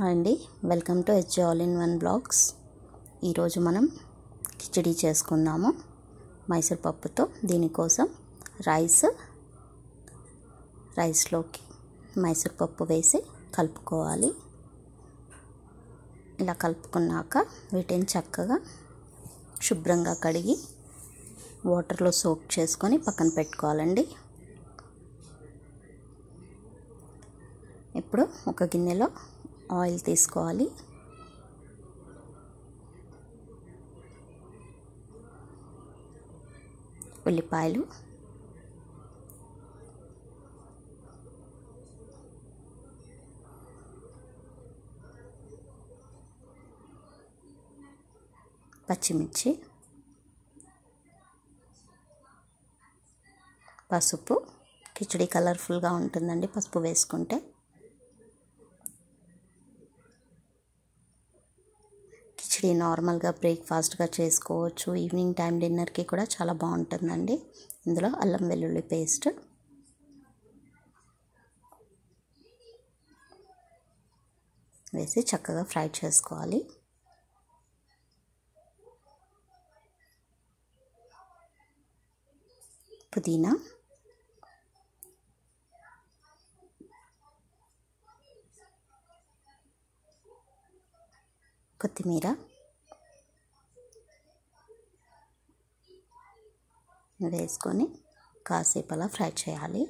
hi అండి welcome to H all in one blogs ఈరోజు మనం కిచడీ చేసుకుందాము మైసూర్ పప్పుతో దీనికోసం రైస్ రైస్లోకి మైసూర్ పప్పు వేసి కలుపుకోవాలి ఇలా కలుపుకున్నాక వీటిని చక్కగా శుభ్రంగా కడిగి వాటర్లో సోక్ చేసుకొని పక్కన పెట్టుకోవాలండి ఇప్పుడు ఒక గిన్నెలో ఆయిల్ తీసుకోవాలి ఉల్లిపాయలు పచ్చిమిర్చి పసుపు కిచడీ కలర్ఫుల్గా ఉంటుందండి పసుపు వేసుకుంటే కిచడీ నార్మల్గా బ్రేక్ఫాస్ట్గా చేసుకోవచ్చు ఈవినింగ్ టైం డిన్నర్కి కూడా చాలా బాగుంటుందండి ఇందులో అల్లం వెల్లుల్లి పేస్ట్ వేసి చక్కగా ఫ్రై చేసుకోవాలి పుదీనా కొత్తిమీర వేసుకొని కాసేపు అలా ఫ్రై చేయాలి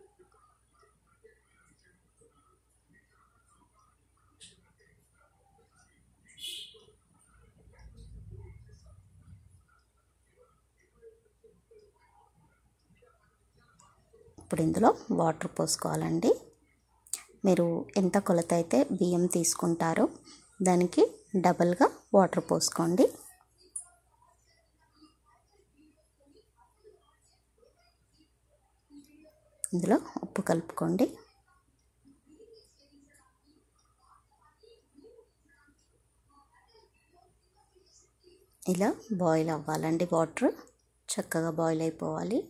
ఇప్పుడు ఇందులో వాటర్ పోసుకోవాలండి మీరు ఎంత కొలత అయితే బియ్యం తీసుకుంటారో దానికి డబల్గా వాటర్ పోసుకోండి ఇందులో ఉప్పు కలుపుకోండి ఇలా బాయిల్ అవ్వాలండి వాటర్ చక్కగా బాయిల్ అయిపోవాలి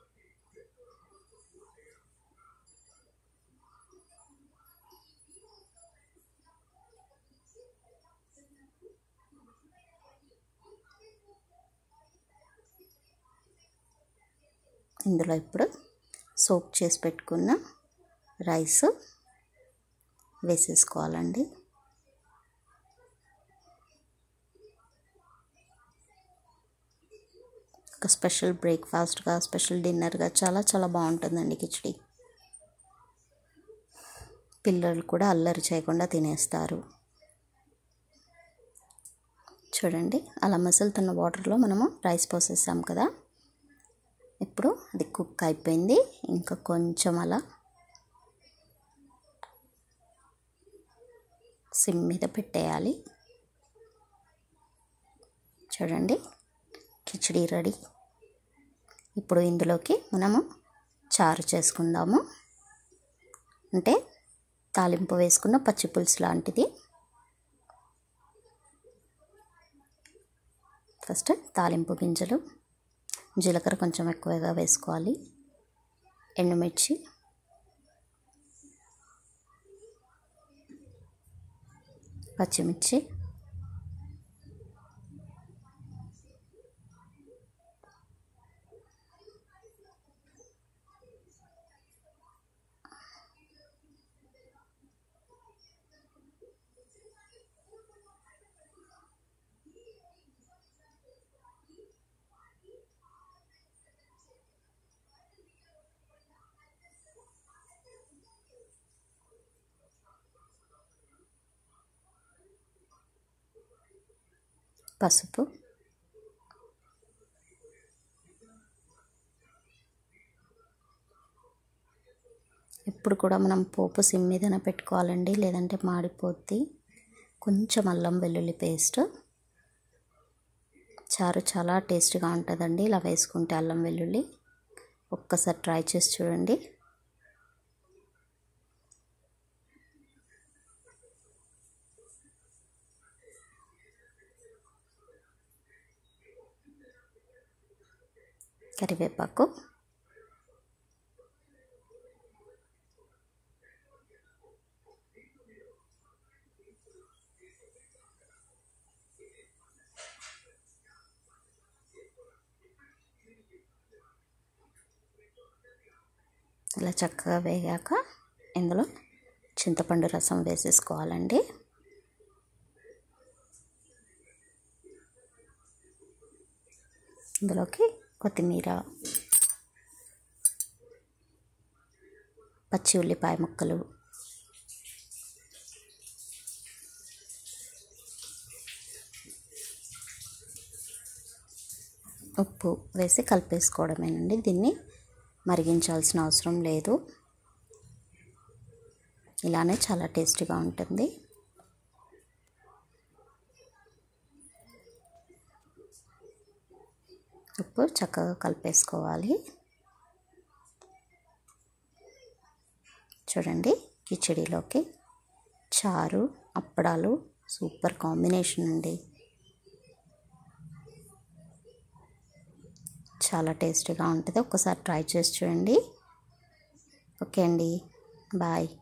ఇందులో ఇప్పుడు సోప్ చేసి పెట్టుకున్న రైస్ వేసేసుకోవాలండి ఒక స్పెషల్ బ్రేక్ఫాస్ట్గా స్పెషల్ డిన్నర్గా చాలా చాలా బాగుంటుందండి కిచడీ పిల్లలు కూడా అల్లరి చేయకుండా తినేస్తారు చూడండి అలా మసులుతున్న వాటర్లో మనము రైస్ పోసేసాం కదా ఇప్పుడు అది కుక్ అయిపోయింది ఇంకా కొంచెం అలా సిమ్ మీద పెట్టేయాలి చూడండి కిచడీ రెడీ ఇప్పుడు ఇందులోకి మనము చారు చేసుకుందాము అంటే తాలింపు వేసుకున్న పచ్చి పులుసు లాంటిది ఫస్ట్ తాలింపు గింజలు జీలకర్ర కొంచెం ఎక్కువగా వేసుకోవాలి ఎండుమిర్చి పచ్చిమిర్చి పసుపు ఇప్పుడు కూడా మనం పోపు సిమ్ మీదనే పెట్టుకోవాలండి లేదంటే మాడిపోద్ది కొంచెం అల్లం వెల్లుల్లి పేస్ట్ చారు చాలా టేస్టీగా ఉంటుందండి ఇలా వేసుకుంటే అల్లం వెల్లుల్లి ఒక్కసారి ట్రై చేసి చూడండి కరివేపాకు ఇలా చక్కగా వేగాక ఇందులో చింతపండు రసం వేసేసుకోవాలండి ఇందులోకి కొత్తిమీర పచ్చి ఉల్లిపాయ ముక్కలు ఉప్పు వేసి కలిపేసుకోవడమేనండి దీన్ని మరిగించాల్సిన అవసరం లేదు ఇలానే చాలా టేస్టీగా ఉంటుంది ఉప్పు చక్కగా కలిపేసుకోవాలి చూడండి కిచడీలోకి చారు అప్పడాలు సూపర్ కాంబినేషన్ అండి చాలా టేస్టీగా ఉంటుంది ఒక్కసారి ట్రై చేసి చూడండి ఓకే అండి బాయ్